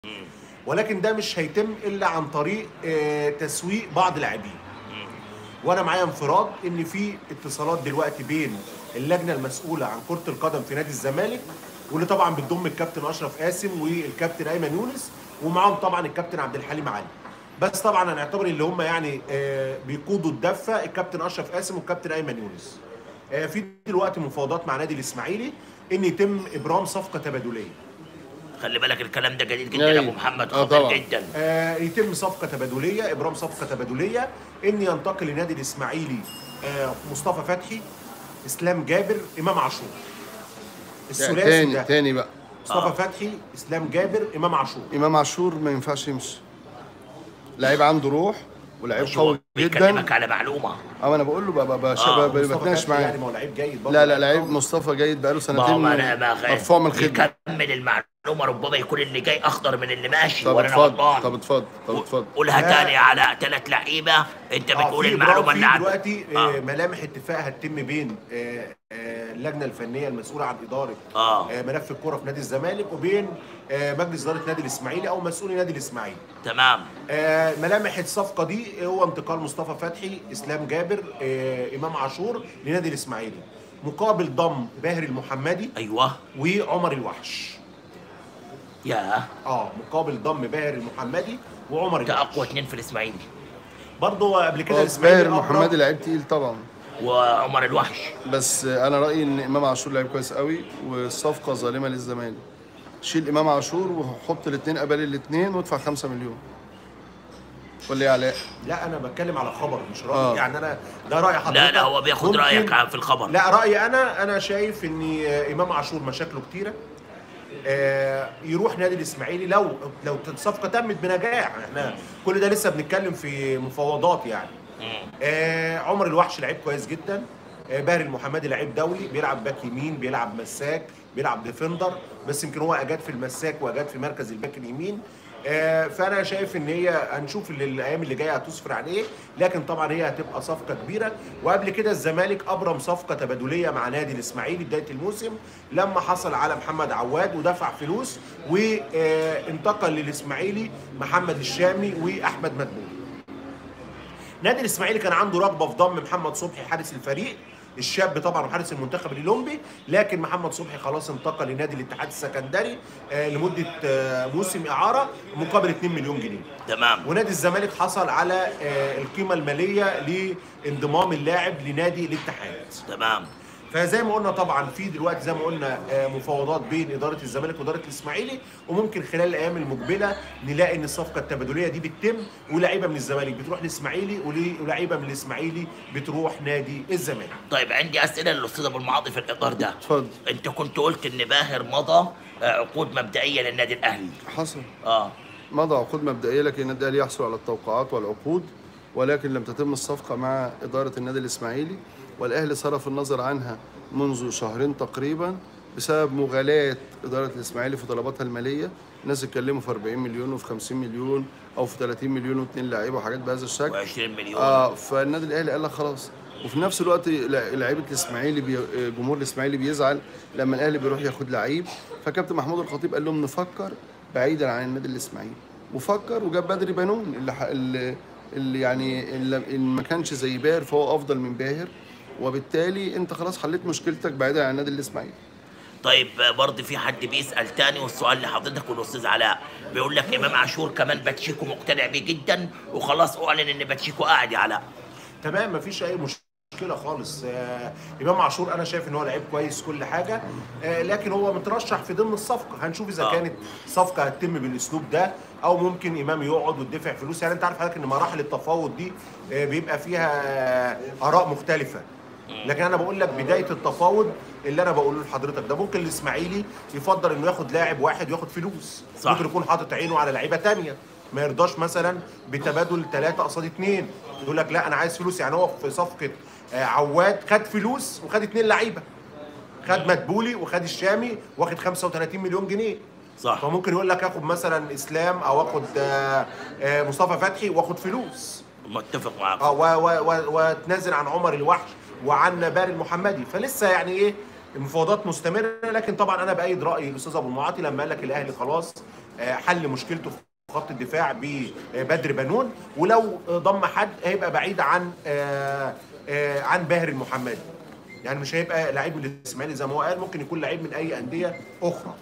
ولكن ده مش هيتم الا عن طريق آه، تسويق بعض لاعبين وانا معايا انفراد ان في اتصالات دلوقتي بين اللجنه المسؤوله عن كره القدم في نادي الزمالك واللي طبعا بتضم الكابتن اشرف قاسم والكابتن ايمن يونس ومعاهم طبعا الكابتن عبد الحليم علي بس طبعا هنعتبر اللي هم يعني آه، بيقودوا الدفه الكابتن اشرف قاسم والكابتن ايمن يونس آه، في دلوقتي مفاوضات مع نادي الاسماعيلي ان يتم ابرام صفقه تبادليه خلي بالك الكلام ده جديد جدا يا ابو أيوة. محمد آه خطير طبعا. جدا آه، يتم صفقه تبادليه ابرام صفقه تبادليه ان ينتقل لنادي الاسماعيلي آه، مصطفى فتحي اسلام جابر امام عاشور الثلاثي تاني ده تاني بقى مصطفى فتحي اسلام جابر امام عاشور امام عاشور ما ينفعش يمشي لعيب عنده روح ولعيب مش هو قوي جدا بيكلمك على معلومه اه انا بقول له بقى بقى آه، بقى مصطفى بتناقش فتحي يعني معاه ما هو لعيب جيد برضه لا لا لعيب مصطفى جيد بقاله ما هو سنتين ما انا ما مرفوع من الخدمه يكمل المعلومه ربما يكون اللي جاي اخضر من اللي ماشي طب ولا انا اتفضل غلطان طب اتفضل طب اتفضل قولها لا. تاني على ثلاث لعيبه انت آه، بتقول في المعلومه إبرام اللي في عندك دلوقتي آه. آه. ملامح اتفاق هتتم بين آه، آه، اللجنه الفنيه المسؤوله عن اداره آه. آه، ملف الكره في نادي الزمالك وبين آه، مجلس اداره نادي الاسماعيلي او مسؤولي نادي الاسماعيلي تمام آه، ملامح الصفقه دي هو انتقال مصطفى فتحي اسلام جابر آه، امام عاشور لنادي الاسماعيلي مقابل ضم باهر المحمدي ايوه وعمر الوحش يا اه مقابل ضم باهر المحمدي وعمر ده الوحش اقوى اثنين في الاسماعيلي برضه قبل كده آه، الاسماعيلي باهر أبرم- محمدي لعيب تقيل طبعا وعمر الوحش بس انا رايي ان امام عاشور لعيب كويس قوي والصفقه ظالمه للزمالك شيل امام عاشور وحط الاثنين قبل الاثنين وادفع 5 مليون ولا ايه يا علاء لا انا بتكلم على خبر مش راي آه. يعني انا ده راي حضرتك لا لا هو بياخد ممكن- رايك في الخبر لا رايي انا انا شايف ان امام عاشور مشاكله كتيره آه، يروح نادي الاسماعيلي لو لو الصفقه تمت بنجاح احنا كل ده لسه بنتكلم في مفاوضات يعني آه، عمر الوحش لعيب كويس جدا آه، باهر المحمدي لعيب دولي بيلعب باك يمين بيلعب مساك بيلعب ديفندر بس يمكن هو اجاد في المساك واجاد في مركز الباك اليمين آه، فانا شايف ان هي هنشوف اللي الايام اللي جايه هتسفر عن ايه لكن طبعا هي هتبقى صفقه كبيره وقبل كده الزمالك ابرم صفقه تبادليه مع نادي الاسماعيلي بدايه الموسم لما حصل على محمد عواد ودفع فلوس وانتقل للاسماعيلي محمد الشامي واحمد مدبولي نادي الاسماعيلي كان عنده رغبه في ضم محمد صبحي حارس الفريق الشاب طبعا وحارس المنتخب الاولمبي لكن محمد صبحي خلاص انتقل لنادي الاتحاد السكندري آه، لمده آه، موسم اعاره مقابل 2 مليون جنيه تمام ونادي الزمالك حصل على آه، القيمه الماليه لانضمام اللاعب لنادي الاتحاد تمام فزي ما قلنا طبعا في دلوقتي زي ما قلنا آه، مفاوضات بين اداره الزمالك واداره الاسماعيلي وممكن خلال الايام المقبله نلاقي ان الصفقه التبادليه دي بتتم ولاعيبه من الزمالك بتروح الاسماعيلي ولي- ولاعيبه من الاسماعيلي بتروح نادي الزمالك طيب عندي اسئله للاستاذ ابو المعاطي في الاطار ده اتفضل. انت كنت قلت ان باهر مضى آه، عقود مبدئيه للنادي الاهلي حصل اه مضى عقود مبدئيه لكن النادي الاهلي يحصل على التوقعات والعقود ولكن لم تتم الصفقه مع اداره النادي الاسماعيلي والاهلي صرف النظر عنها منذ شهرين تقريبا بسبب مغالاه اداره الاسماعيلي في طلباتها الماليه الناس اتكلموا في 40 مليون وفي 50 مليون او في 30 مليون واثنين لعيبه وحاجات بهذا الشكل و20 مليون اه فالنادي الاهلي قال لك خلاص وفي نفس الوقت لع- لعيبه الاسماعيلي بي... جمهور الاسماعيلي بيزعل لما الاهلي بيروح ياخد لعيب فكابتن محمود الخطيب قال لهم نفكر بعيدا عن النادي الاسماعيلي وفكر وجاب بدري بنون اللي, ح... اللي... اللي يعني اللي اللي ما كانش زي باهر فهو افضل من باهر وبالتالي انت خلاص حليت مشكلتك بعيدا عن النادي الاسماعيلي طيب آه، برضه في حد بيسال تاني والسؤال لحضرتك والاستاذ علاء بيقول لك امام عاشور كمان باتشيكو مقتنع بيه جدا وخلاص اعلن ان باتشيكو قاعد يا علاء تمام مفيش اي مشكله خالص آه امام عاشور انا شايف ان هو لعيب كويس كل حاجه آه لكن هو مترشح في ضمن الصفقه هنشوف اذا آه. كانت صفقه هتتم بالاسلوب ده او ممكن امام يقعد ويدفع فلوس يعني انت عارف حضرتك ان مراحل التفاوض دي آه بيبقى فيها آه اراء مختلفه لكن انا بقول لك بدايه التفاوض اللي انا بقوله لحضرتك ده ممكن الاسماعيلي يفضل انه ياخد لاعب واحد وياخد فلوس صح. ممكن يكون حاطط عينه على لعيبه تانية ما يرضاش مثلا بتبادل ثلاثة قصاد اثنين يقول لك لا انا عايز فلوس يعني هو في صفقه آه، عواد خد فلوس وخد اثنين لعيبه خد مدبولي وخد الشامي واخد 35 مليون جنيه صح فممكن يقول لك اخد مثلا اسلام او اخد آه، آه، مصطفى فتحي واخد فلوس متفق معاك اه و- و- و- واتنازل عن عمر الوحش وعن باري المحمدي فلسه يعني ايه المفاوضات مستمره لكن طبعا انا بايد راي الاستاذ ابو المعاطي لما قال لك الاهلي خلاص آه، حل مشكلته في خط الدفاع ببدر بنون ولو ضم حد هيبقى بعيد عن آه، آه، عن باهر المحمدي يعني مش هيبقى لعيب من الاسماعيلي زي ما هو قال ممكن يكون لعيب من اي انديه اخرى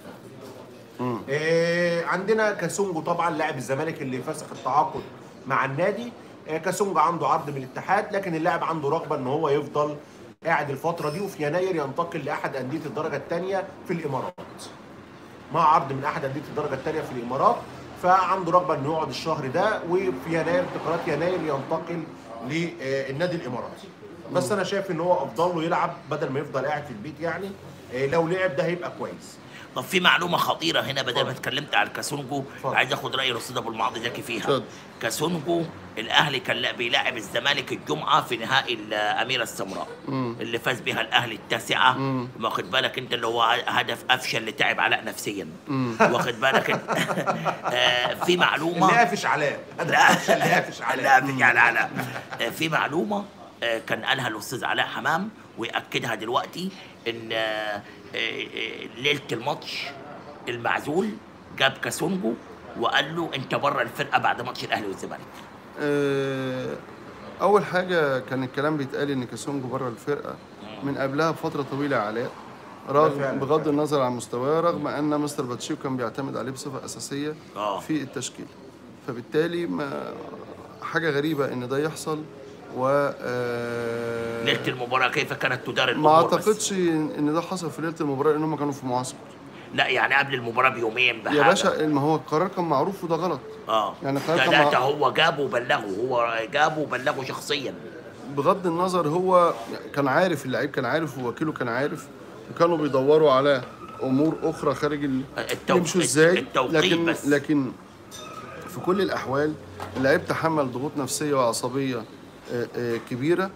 آه، عندنا كاسونجو طبعا لاعب الزمالك اللي فسخ التعاقد مع النادي آه، كاسونجو عنده عرض من الاتحاد لكن اللاعب عنده رغبه ان هو يفضل قاعد الفتره دي وفي يناير ينتقل لاحد انديه الدرجه الثانيه في الامارات مع عرض من احد انديه الدرجه الثانيه في الامارات فعنده رغبه انه يقعد الشهر ده وفي يناير انتقالات يناير ينتقل للنادي الاماراتي بس انا شايف ان هو افضل له يلعب بدل ما يفضل قاعد في البيت يعني آه، لو لعب ده هيبقى كويس طب في معلومه خطيره هنا بدل ما اتفضل. اتكلمت على الكاسونجو اتفضل. عايز اخد راي الاستاذ ابو المعاطي زكي فيها اتفضل. كاسونجو الاهلي كان لا- بيلاعب الزمالك الجمعه في نهائي الاميره السمراء اللي فاز بها الاهلي التاسعه واخد بالك انت اللي هو هدف افشل اللي تعب علاء نفسيا واخد بالك انت آه، في معلومه اللي قافش علاء لا اللي قافش علاء لا في يعني علاء آه، في معلومه آه، كان قالها الاستاذ علاء حمام وياكدها دلوقتي ان آه، آه، آه، ليله الماتش المعزول جاب كاسونجو وقال له انت بره الفرقه بعد ماتش الاهلي والزمالك آه، اول حاجه كان الكلام بيتقال ان كاسونجو بره الفرقه من قبلها بفتره طويله يا علاء رغم فعلا، بغض فعلا. النظر عن مستواه رغم ان مستر باتشيو كان بيعتمد عليه بصفه اساسيه آه. في التشكيل فبالتالي ما حاجه غريبه ان ده يحصل و آه، ليله المباراه كيف كانت تدار ما الامور بس؟ اعتقدش ان ده حصل في ليله المباراه لان هم كانوا في معسكر لا يعني قبل المباراه بيومين بحاجه يا باشا ما هو القرار كان معروف وده غلط اه يعني قرار كان ثلاثه مع- هو جابه وبلغه هو جابه وبلغه شخصيا بغض النظر هو كان عارف اللعيب كان عارف ووكيله كان عارف وكانوا بيدوروا على امور اخرى خارج ال... التو- يمشوا ازاي التوقيت لكن بس. لكن في كل الاحوال اللعيب تحمل ضغوط نفسيه وعصبيه آه، آه، كبيره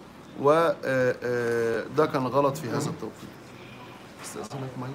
وده كان غلط في هذا التوقيت استاذنك ميه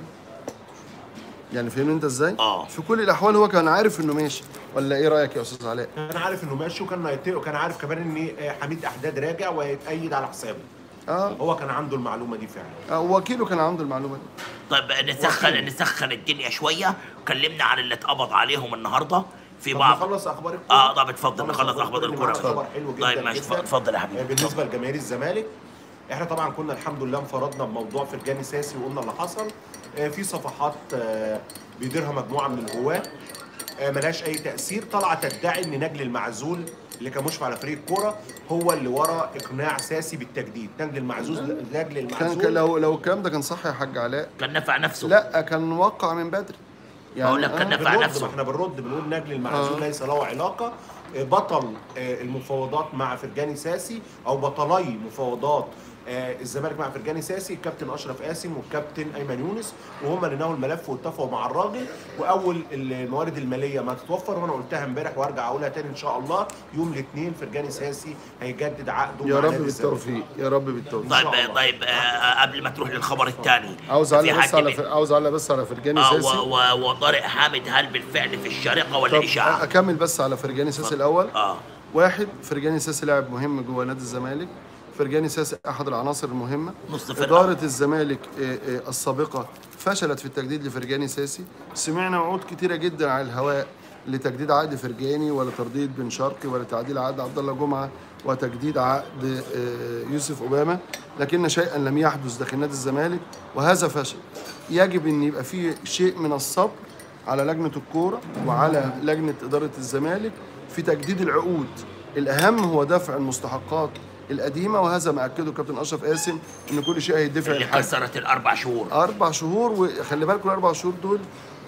يعني فاهمني انت ازاي؟ آه. في كل الاحوال هو كان عارف انه ماشي ولا ايه رايك يا استاذ علاء؟ كان عارف انه ماشي وكان هيت- وكان عارف كمان ان آه، حميد احداد راجع وهيتأيد على حسابه اه هو كان عنده المعلومه دي فعلا آه، وكيله كان عنده المعلومه دي طيب نسخن نسخن الدنيا شويه كلمنا عن اللي اتقبض عليهم النهارده في طب بعض نخلص اخبار الكوره اه طب اتفضل نخلص اخبار اللي الكوره معانا خبر حلو جدا طيب ماشي جدا. اتفضل يا آه، حبيبي بالنسبه لجماهير الزمالك احنا طبعا كنا الحمد لله انفردنا بموضوع فرجاني ساسي وقلنا اللي حصل آه، في صفحات آه، بيديرها مجموعه من الهواه آه، ملهاش اي تاثير طالعه تدعي ان نجل المعزول اللي كان مشرف على فريق الكوره هو اللي ورا اقناع ساسي بالتجديد نجل المعزول نجل كان كان المعزول لو لو الكلام ده كان صح يا حاج علاء كان نفع نفسه لا كان موقع من بدري بقول لك كان آه. نفع بنرد نفسه. ما احنا بنرد بنقول نجل المعزول آه. ليس له علاقه آه، بطل آه، المفاوضات مع فرجاني ساسي او بطلي مفاوضات آه، الزمالك مع فرجاني ساسي الكابتن اشرف قاسم والكابتن ايمن يونس وهم اللي نهوا الملف واتفقوا مع الراجل واول الموارد الماليه ما تتوفر وانا قلتها امبارح وارجع اقولها تاني ان شاء الله يوم الاثنين فرجاني ساسي هيجدد عقده يا مع رب نادي الزمالك. بالتوفيق يا رب بالتوفيق طيب شاء الله. طيب آه قبل ما تروح للخبر الثاني عاوز في اعلق بس حد على بي- ف... عاوز اعلق بس على فرجاني اه ساسي و- و- وطارق حامد هل بالفعل في الشارقه ولا طب اشاعه؟ اكمل بس على فرجاني ساسي الاول اه واحد فرجاني ساسي لاعب مهم جوه نادي الزمالك فرجاني ساسي احد العناصر المهمه نص فرقة. اداره الزمالك آه، آه، السابقه فشلت في التجديد لفرجاني ساسي سمعنا وعود كتيره جدا على الهواء لتجديد عقد فرجاني ولا ترديد بن شرقي ولا تعديل عقد عبد الله جمعه وتجديد عقد آه، يوسف اوباما لكن شيئا لم يحدث داخل نادي الزمالك وهذا فشل يجب ان يبقى فيه شيء من الصبر على لجنه الكوره وعلى لجنه اداره الزمالك في تجديد العقود الاهم هو دفع المستحقات القديمه وهذا ما اكده كابتن اشرف قاسم ان كل شيء هيدفع اللي الحاج كسرت الاربع شهور اربع شهور وخلي بالكم الاربع شهور دول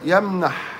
يمنح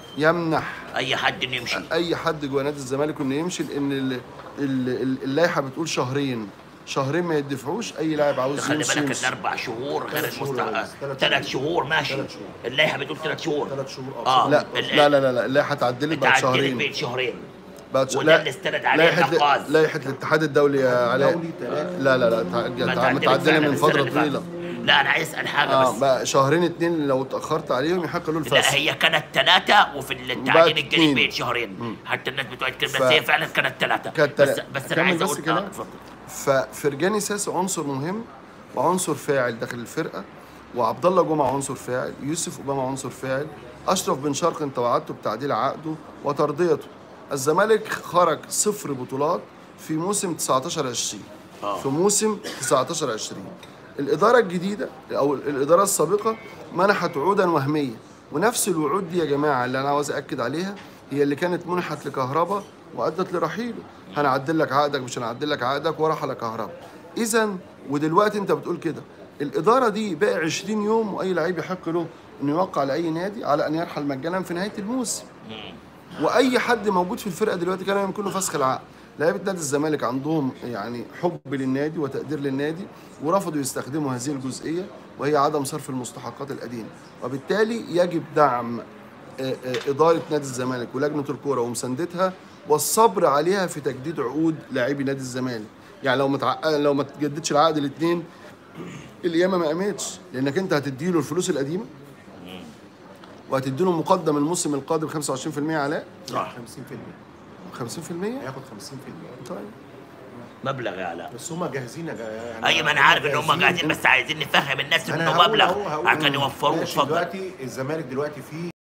يمنح اي حد انه يمشي اي حد جوه نادي الزمالك انه يمشي لان ال- ال- ال- اللائحه بتقول شهرين شهرين ما يدفعوش اي لاعب عاوز خلي يمشي بالك يمشي الاربع شهور غير ثلاث شهور يا المستحق ريس، ثلاث ثلاث شهور. شهور ماشي ثلاث شهور. اللائحه بتقول ثلاث شهور ثلاث شهور اه لا ال- لا لا لا لا اللائحه اتعدلت بعد اتعدلت شهرين بين شهرين بعد وده لا- اللي استند عليه لائحه النقاز. لائحه الاتحاد الدولي يا علاء دولي ثلاثة. لا لا لا ما تع- اتعدلت متعدله فعلاً من السنة فتره اللي فاتت. طويله لا انا عايز اسال حاجه اه بس بقى شهرين اتنين لو اتاخرت عليهم يحق له لا الفسخ هي كانت ثلاثة وفي التعديل بقت الجديد اتنين. بين شهرين حتى الناس بتقعد كده بس ف- هي فعلا كانت ثلاثة كانت بس تلاتة. بس انا أكمل عايز بس اقول كلام؟ اه اتفضل ففرجاني ساسي عنصر مهم وعنصر فاعل داخل الفرقه وعبد الله جمعه عنصر فاعل يوسف اوباما عنصر فاعل اشرف بن شرق انت وعدته بتعديل عقده وترضيته الزمالك خرج صفر بطولات في موسم 19 20 آه. في موسم 19 20 الاداره الجديده او الاداره السابقه منحت وعودا وهميه ونفس الوعود دي يا جماعه اللي انا عاوز اكد عليها هي اللي كانت منحت لكهربا وادت لرحيله هنعدل لك عقدك مش هنعدل لك عقدك وراح على كهربا اذا ودلوقتي انت بتقول كده الاداره دي باقي 20 يوم واي لعيب يحق له انه يوقع لاي نادي على ان يرحل مجانا في نهايه الموسم واي حد موجود في الفرقه دلوقتي كان يمكن له فسخ العقد لعيبه نادي الزمالك عندهم يعني حب للنادي وتقدير للنادي ورفضوا يستخدموا هذه الجزئيه وهي عدم صرف المستحقات القديمه وبالتالي يجب دعم آه، آه، اداره نادي الزمالك ولجنه الكوره ومساندتها والصبر عليها في تجديد عقود لاعبي نادي الزمالك يعني لو ما تعق- لو ما تجددش العقد الاثنين القيامه ما قامتش لانك انت هتديله الفلوس القديمه وهتديله مقدم الموسم القادم 25% علاء صح 50% 50% هياخد 50% طيب مبلغ يا علاء بس هم جاهزين يا جا- يعني اي ما انا عارف ان هم جاهزين بس عايزين نفهم الناس أنا انه هقول مبلغ أهو- هقول عشان أهو. يوفروه ماشي، اتفضل دلوقتي الزمالك دلوقتي فيه